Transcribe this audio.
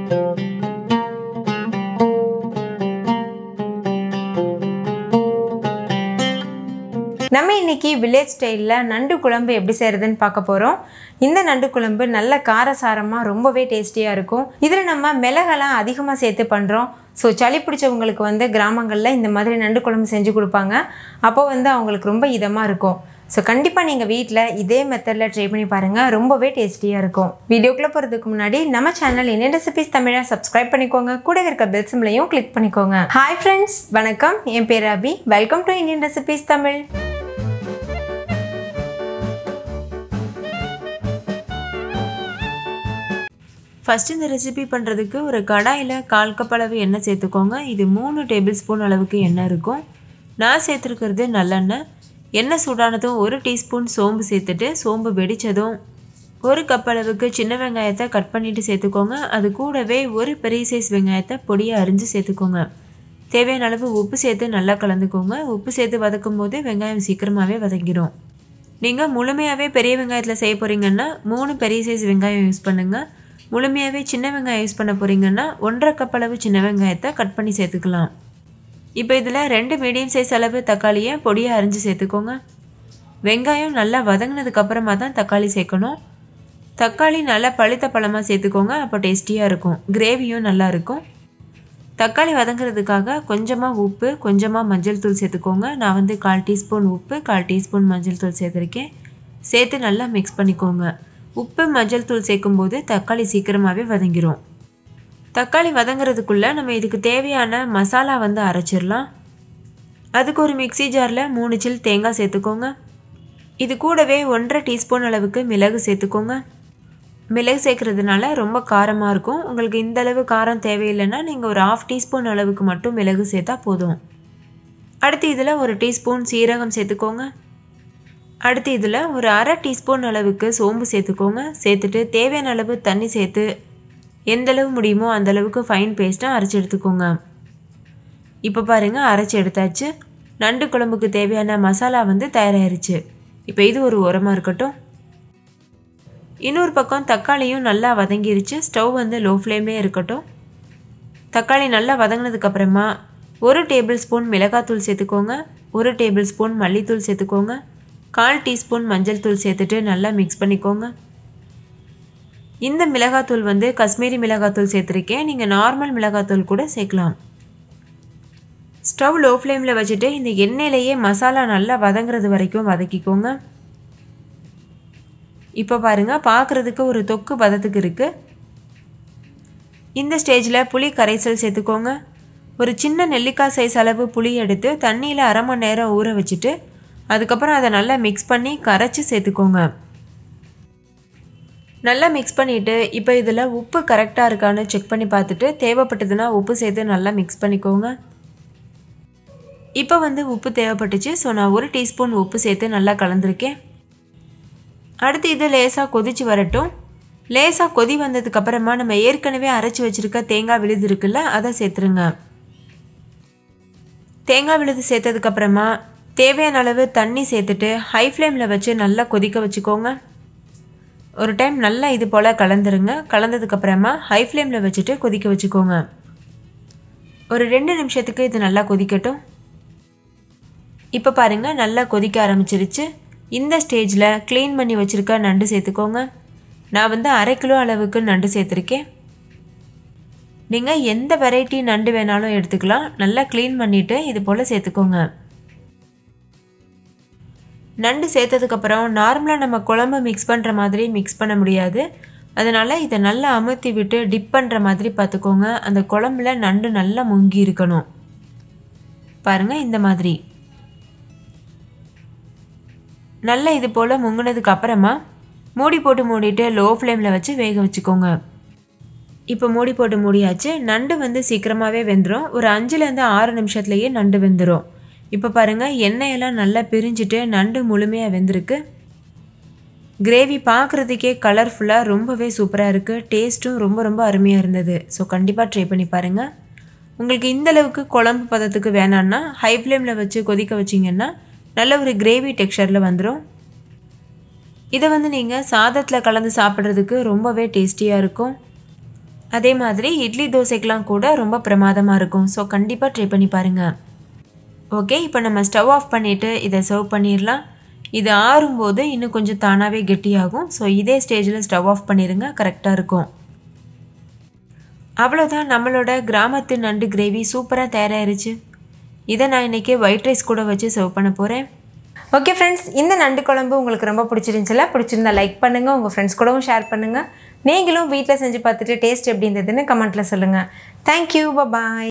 நம்ம இன்னைக்கு வில்லேஜ் ஸ்டைலில் நண்டு குழம்பு எப்படி செய்கிறதுன்னு பார்க்க போகிறோம் இந்த நண்டு குழம்பு நல்ல காரசாரமாக ரொம்பவே டேஸ்டியாக இருக்கும் இதில் நம்ம மிளகெல்லாம் அதிகமாக சேர்த்து பண்ணுறோம் ஸோ சளி பிடிச்சவங்களுக்கு வந்து கிராமங்களில் இந்த மாதிரி நண்டு குழம்பு செஞ்சு கொடுப்பாங்க அப்போ வந்து அவங்களுக்கு ரொம்ப இதமாக இருக்கும் ஸோ கண்டிப்பாக நீங்கள் வீட்டில் இதே மெத்தடில் ட்ரை பண்ணி பாருங்கள் ரொம்பவே டேஸ்டியாக இருக்கும் வீடியோக்குள்ளே போகிறதுக்கு முன்னாடி நம்ம சேனல் என்ன ரெசிபிஸ் தமிழை சப்ஸ்கிரைப் பண்ணிக்கோங்க கூடவே இருக்க பெல் சிம்லையும் கிளிக் பண்ணிக்கோங்க ஹாய் ஃப்ரெண்ட்ஸ் வணக்கம் என் பேர் Abhi welcome to Indian recipes Tamil first இந்த ரெசிபி பண்ணுறதுக்கு ஒரு கடாயில் கால் கப் அளவு எண்ணெய் சேர்த்துக்கோங்க இது மூணு டேபிள் ஸ்பூன் அளவுக்கு எண்ணெய் இருக்கும் நான் சேர்த்துருக்கிறது நல்லெண்ணெய் எண்ணெய் சூடானதும் ஒரு டீஸ்பூன் சோம்பு சேர்த்துட்டு சோம்பு வெடித்ததும் ஒரு கப் அளவுக்கு சின்ன வெங்காயத்தை கட் பண்ணிவிட்டு சேர்த்துக்கோங்க அது கூடவே ஒரு பெரிய சைஸ் வெங்காயத்தை பொடியாக அரிஞ்சு சேர்த்துக்கோங்க தேவையான அளவு உப்பு சேர்த்து நல்லா கலந்துக்கோங்க உப்பு சேர்த்து வதக்கும் போது வெங்காயம் சீக்கிரமாகவே வதங்கிடும் நீங்கள் முழுமையாகவே பெரிய வெங்காயத்தில் செய்ய போகிறீங்கன்னா மூணு பெரிய சைஸ் வெங்காயம் யூஸ் பண்ணுங்கள் முழுமையாகவே சின்ன வெங்காயம் யூஸ் பண்ண போகிறீங்கன்னா ஒன்றரை கப் அளவு சின்ன வெங்காயத்தை கட் பண்ணி சேர்த்துக்கலாம் இப்போ இதில் ரெண்டு மீடியம் சைஸ் அளவு தக்காளியை பொடியாக அரிஞ்சு சேர்த்துக்கோங்க வெங்காயம் நல்லா வதங்கினதுக்கு அப்புறமா தான் தக்காளி சேர்க்கணும் தக்காளி நல்லா பழுத்த பழமாக சேர்த்துக்கோங்க அப்போ டேஸ்டியாக இருக்கும் கிரேவியும் நல்லா இருக்கும் தக்காளி வதங்குறதுக்காக கொஞ்சமாக உப்பு கொஞ்சமாக மஞ்சள் தூள் சேர்த்துக்கோங்க நான் வந்து கால் டீஸ்பூன் உப்பு கால் டீஸ்பூன் மஞ்சள் தூள் சேர்த்துருக்கேன் சேர்த்து நல்லா மிக்ஸ் பண்ணிக்கோங்க உப்பு மஞ்சள் தூள் சேர்க்கும்போது தக்காளி சீக்கிரமாகவே வதங்கிரும் தக்காளி வதங்குறதுக்குள்ளே நம்ம இதுக்கு தேவையான மசாலா வந்து அரைச்சிடலாம் அதுக்கு ஒரு மிக்சி ஜாரில் மூணு சில் தேங்காய் சேர்த்துக்கோங்க இது கூடவே ஒன்றரை டீஸ்பூன் அளவுக்கு மிளகு சேர்த்துக்கோங்க மிளகு சேர்க்குறதுனால ரொம்ப காரமாக இருக்கும் உங்களுக்கு இந்த அளவு காரம் தேவையில்லைன்னா நீங்கள் ஒரு ஆஃப் டீஸ்பூன் அளவுக்கு மட்டும் மிளகு சேர்த்தா போதும் அடுத்து இதில் ஒரு டீஸ்பூன் சீரகம் சேர்த்துக்கோங்க அடுத்து இதில் ஒரு அரை டீஸ்பூன் அளவுக்கு சோம்பு சேர்த்துக்கோங்க சேர்த்துட்டு தேவையான அளவு தண்ணி சேர்த்து எந்த அளவு முடியுமோ அந்த அளவுக்கு ஃபைன் பேஸ்ட்டாக அரைச்சி எடுத்துக்கோங்க இப்போ பாருங்கள் அரைச்சி எடுத்தாச்சு நண்டு குழம்புக்கு தேவையான மசாலா வந்து தயாராகிருச்சு இப்போ இது ஒரு உரமாக இருக்கட்டும் இன்னொரு பக்கம் தக்காளியும் நல்லா வதங்கிருச்சு ஸ்டவ் வந்து லோ ஃப்ளேம்லேயே இருக்கட்டும் தக்காளி நல்லா வதங்கினதுக்கப்புறமா ஒரு டேபிள் ஸ்பூன் மிளகாத்தூள் சேர்த்துக்கோங்க ஒரு டேபிள் ஸ்பூன் மல்லித்தூள் சேர்த்துக்கோங்க கால் டீஸ்பூன் மஞ்சள் தூள் சேர்த்துட்டு நல்லா மிக்ஸ் பண்ணிக்கோங்க இந்த மிளகாத்தூள் வந்து காஷ்மீரி மிளகாத்தூள் சேர்த்துருக்கேன் நீங்கள் நார்மல் மிளகாத்தூள் கூட சேர்க்கலாம் ஸ்டவ் லோ ஃப்ளேமில் வச்சுட்டு இந்த எண்ணெயிலேயே மசாலா நல்லா வதங்குறது வரைக்கும் வதக்கிக்கோங்க இப்போ பாருங்கள் பார்க்குறதுக்கு ஒரு தொக்கு பதத்துக்கு இருக்குது இந்த ஸ்டேஜில் புளி கரைசல் சேர்த்துக்கோங்க ஒரு சின்ன நெல்லிக்காய் சைஸ் அளவு புளி எடுத்து தண்ணியில் அரை மணி நேரம் ஊற வச்சுட்டு அதுக்கப்புறம் அதை நல்லா மிக்ஸ் பண்ணி கரைச்சி சேர்த்துக்கோங்க நல்லா மிக்ஸ் பண்ணிவிட்டு இப்போ இதில் உப்பு கரெக்டாக இருக்கான்னு செக் பண்ணி பார்த்துட்டு தேவைப்பட்டதுன்னா உப்பு சேர்த்து நல்லா மிக்ஸ் பண்ணிக்கோங்க இப்போ வந்து உப்பு தேவைப்பட்டுச்சு ஸோ நான் ஒரு டீஸ்பூன் உப்பு சேர்த்து நல்லா கலந்துருக்கேன் அடுத்து இது லேசாக கொதிச்சு வரட்டும் லேசாக கொதி வந்ததுக்கப்புறமா நம்ம ஏற்கனவே அரைச்சி வச்சுருக்க தேங்காய் விழுது இருக்குல்ல அதை சேர்த்துருங்க தேங்காய் விழுது சேர்த்ததுக்கப்புறமா தேவையான அளவு தண்ணி சேர்த்துட்டு ஹை ஃப்ளேமில் வச்சு நல்லா கொதிக்க வச்சுக்கோங்க ஒரு டைம் நல்லா இது போல் கலந்துருங்க கலந்ததுக்கப்புறமா ஹை ஃப்ளேமில் வச்சுட்டு கொதிக்க வச்சுக்கோங்க ஒரு ரெண்டு நிமிஷத்துக்கு இது நல்லா கொதிக்கட்டும் இப்போ பாருங்கள் நல்லா கொதிக்க ஆரம்பிச்சிருச்சு இந்த ஸ்டேஜில் க்ளீன் பண்ணி வச்சுருக்க நண்டு சேர்த்துக்கோங்க நான் வந்து அரை கிலோ அளவுக்கு நண்டு சேர்த்துருக்கேன் நீங்கள் எந்த வெரைட்டி நண்டு வேணாலும் எடுத்துக்கலாம் நல்லா க்ளீன் பண்ணிவிட்டு இது போல் சேர்த்துக்கோங்க நண்டு சேர்த்ததுக்கப்புறம் நார்மலாக நம்ம குழம்பு மிக்ஸ் பண்ணுற மாதிரி மிக்ஸ் பண்ண முடியாது அதனால் இதை நல்லா அமுத்தி விட்டு டிப் பண்ணுற மாதிரி பார்த்துக்கோங்க அந்த குழம்புல நண்டு நல்லா முங்கி இருக்கணும் பாருங்கள் இந்த மாதிரி நல்லா இது போல் முங்கினதுக்கு அப்புறமா மூடி போட்டு மூடிட்டு லோ ஃப்ளேமில் வச்சு வேக வச்சுக்கோங்க இப்போ மூடி போட்டு மூடியாச்சு நண்டு வந்து சீக்கிரமாகவே வெந்துடும் ஒரு அஞ்சுலேருந்து ஆறு நிமிஷத்துலேயே நண்டு வெந்துடும் இப்போ பாருங்கள் எண்ணெயெல்லாம் நல்லா பிரிஞ்சுட்டு நண்டு முழுமையாக வெந்திருக்கு கிரேவி பார்க்குறதுக்கே கலர்ஃபுல்லாக ரொம்பவே சூப்பராக இருக்குது டேஸ்ட்டும் ரொம்ப ரொம்ப அருமையாக இருந்தது ஸோ கண்டிப்பாக ட்ரை பண்ணி பாருங்கள் உங்களுக்கு இந்த அளவுக்கு குழம்பு பதத்துக்கு வேணான்னா ஹை ஃப்ளேமில் வச்சு கொதிக்க வச்சிங்கன்னா நல்ல ஒரு கிரேவி டெக்ஸ்சரில் வந்துடும் இதை வந்து நீங்கள் சாதத்தில் கலந்து சாப்பிட்றதுக்கு ரொம்பவே டேஸ்டியாக இருக்கும் அதே மாதிரி இட்லி தோசைக்கெலாம் கூட ரொம்ப பிரமாதமாக இருக்கும் ஸோ கண்டிப்பாக ட்ரை பண்ணி பாருங்கள் ஓகே இப்போ நம்ம ஸ்டவ் ஆஃப் பண்ணிவிட்டு இதை சர்வ் பண்ணிடலாம் இது ஆறும்போது இன்னும் கொஞ்சம் தானாகவே கெட்டியாகும் ஸோ இதே ஸ்டேஜில் ஸ்டவ் ஆஃப் பண்ணிடுங்க கரெக்டாக இருக்கும் அவ்வளோதான் நம்மளோட கிராமத்து நண்டு கிரேவி சூப்பராக தயாராகிருச்சு இதை நான் இன்றைக்கி ஒயிட் ரைஸ் கூட வச்சு சர்வ் பண்ண போகிறேன் ஓகே ஃப்ரெண்ட்ஸ் இந்த நண்டு குழம்பு உங்களுக்கு ரொம்ப பிடிச்சிருந்துச்சுல பிடிச்சிருந்தா லைக் பண்ணுங்கள் உங்கள் ஃப்ரெண்ட்ஸ் கூடவும் ஷேர் பண்ணுங்கள் நீங்களும் வீட்டில் செஞ்சு பார்த்துட்டு டேஸ்ட் எப்படி இருந்ததுன்னு கமெண்ட்டில் சொல்லுங்கள் தேங்க்யூ பாய்